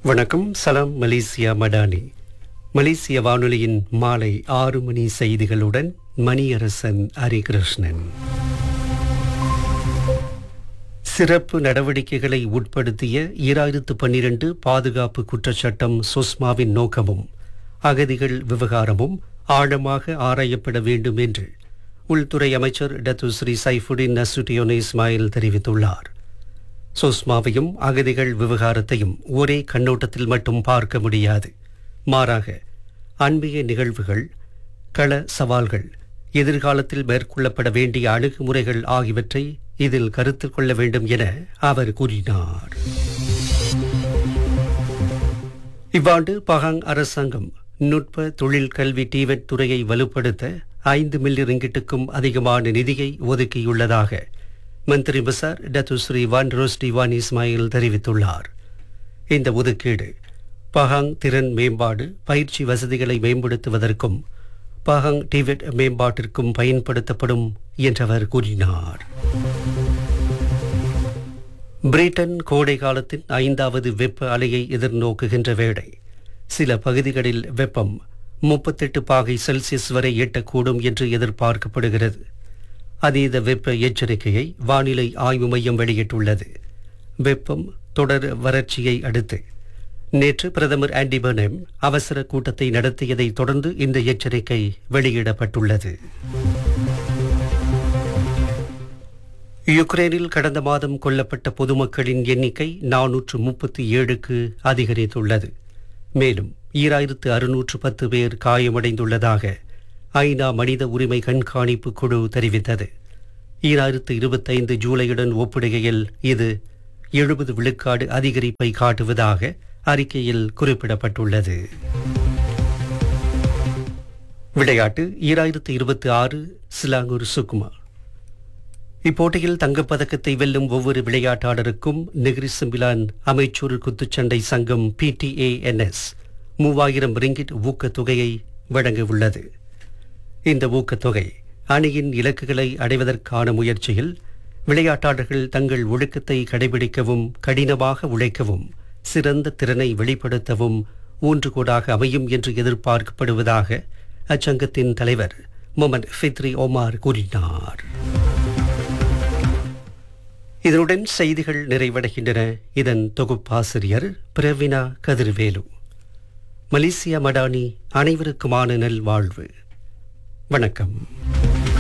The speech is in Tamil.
வணக்கம் சலாம் மலேசியா மடானி மலேசிய வானொலியின் மாலை ஆறு மணி செய்திகளுடன் மணியரசன் ஹரிகிருஷ்ணன் சிறப்பு நடவடிக்கைகளை உட்படுத்திய ஈராயிரத்து பன்னிரண்டு பாதுகாப்பு குற்றச்சட்டம் சுஸ்மாவின் நோக்கமும் அகதிகள் விவகாரமும் ஆழமாக ஆராயப்பட வேண்டும் என்று உள்துறை அமைச்சர் Datuk Seri Saifuddin Nasution Ismail தெரிவித்துள்ளார் சுஸ்மாவையும் அகதிகள் விவகாரத்தையும் ஒரே கண்ணோட்டத்தில் மட்டும் பார்க்க முடியாது மாறாக அண்மைய நிகழ்வுகள் கள சவால்கள் எதிர்காலத்தில் மேற்கொள்ளப்பட வேண்டிய அணுகுமுறைகள் ஆகியவற்றை இதில் கருத்தில் கொள்ள வேண்டும் என அவர் கூறினார் இவ்வாண்டு பகாங் அரசாங்கம் நுட்ப தொழில் கல்வி டிவெட் துறையை வலுப்படுத்த ஐந்து மில்லியன் ரிங்கிட்டுக்கும் அதிகமான நிதியை ஒதுக்கியுள்ளதாக மந்திரி பசார் Datuk Seri Wan Rosdi Wan Ismail தெரிவித்துள்ளார் இந்த ஒதுக்கீடு பஹாங் திறன் மேம்பாடு பயிற்சி வசதிகளை மேம்படுத்துவதற்கும் பஹாங் டிவெட் மேம்பாட்டிற்கும் பயன்படுத்தப்படும் என்றவர் கூறினார் பிரிட்டன் கோடை காலத்தின் ஐந்தாவது வெப்ப அலையை எதிர்நோக்குகின்ற வேளை சில பகுதிகளில் வெப்பம் முப்பத்தெட்டு பாகை செல்சியஸ் வரை எட்டக்கூடும் என்று எதிர்பார்க்கப்படுகிறது அதீத வெப்ப எச்சரிக்கையை வானிலை ஆய்வு மையம் வெளியிட்டுள்ளது வெப்பம் தொடர் வறட்சியை அடுத்து நேற்று பிரதமர் ஆண்டி பர்னம் அவசர கூட்டத்தை நடத்தியதை தொடர்ந்து இந்த எச்சரிக்கை வெளியிடப்பட்டுள்ளது யுக்ரைனில் கடந்த மாதம் கொல்லப்பட்ட பொதுமக்களின் எண்ணிக்கை நானூற்று முப்பத்தி ஏழுக்கு அதிகரித்துள்ளது மேலும் ஈராயிரத்து அறுநூற்று பத்து பேர் காயமடைந்துள்ளதாக ஐநா மனித உரிமை கண்காணிப்பு குழு தெரிவித்தது ஈராயிரத்து இருபத்தைந்து ஜூலையுடன் ஒப்பிடுகையில் இது எழுபது விழுக்காடு அதிகரிப்பை காட்டுவதாக அறிக்கையில் குறிப்பிடப்பட்டுள்ளது விளையாட்டு ஈராயிரத்து இருபத்தி ஆறு சிலாங்கூர் சுக்குமா இப்போட்டியில் தங்கப்பதக்கத்தை வெல்லும் ஒவ்வொரு விளையாட்டாளருக்கும் நெகிரி சிம்பிலான் அமைச்சூர் குத்துச்சண்டை சங்கம் பிடிஏஎன்எஸ் மூவாயிரம் ரிங்கிட் ஊக்கத்தொகையை வழங்க உள்ளது இந்த ஊக்கத்தொகை அணியின் இலக்குகளை அடைவதற்கான முயற்சியில் விளையாட்டாளர்கள் தங்கள் ஒழுக்கத்தை கடைபிடிக்கவும் கடினமாக உழைக்கவும் சிறந்த திறனை வெளிப்படுத்தவும் ஊன்றுகோடாக அமையும் என்று எதிர்பார்க்கப்படுவதாக அச்சங்கத்தின் தலைவர் முகமது ஃபித்ரி ஒமார் கூறினார் இதனுடன் செய்திகள் நிறைவடைகின்றன இதன் தொகுப்பாசிரியர் பிரவினா கதிர்வேலு மலேசியா மடானி அனைவருக்குமான நல்வாழ்வு வணக்கம்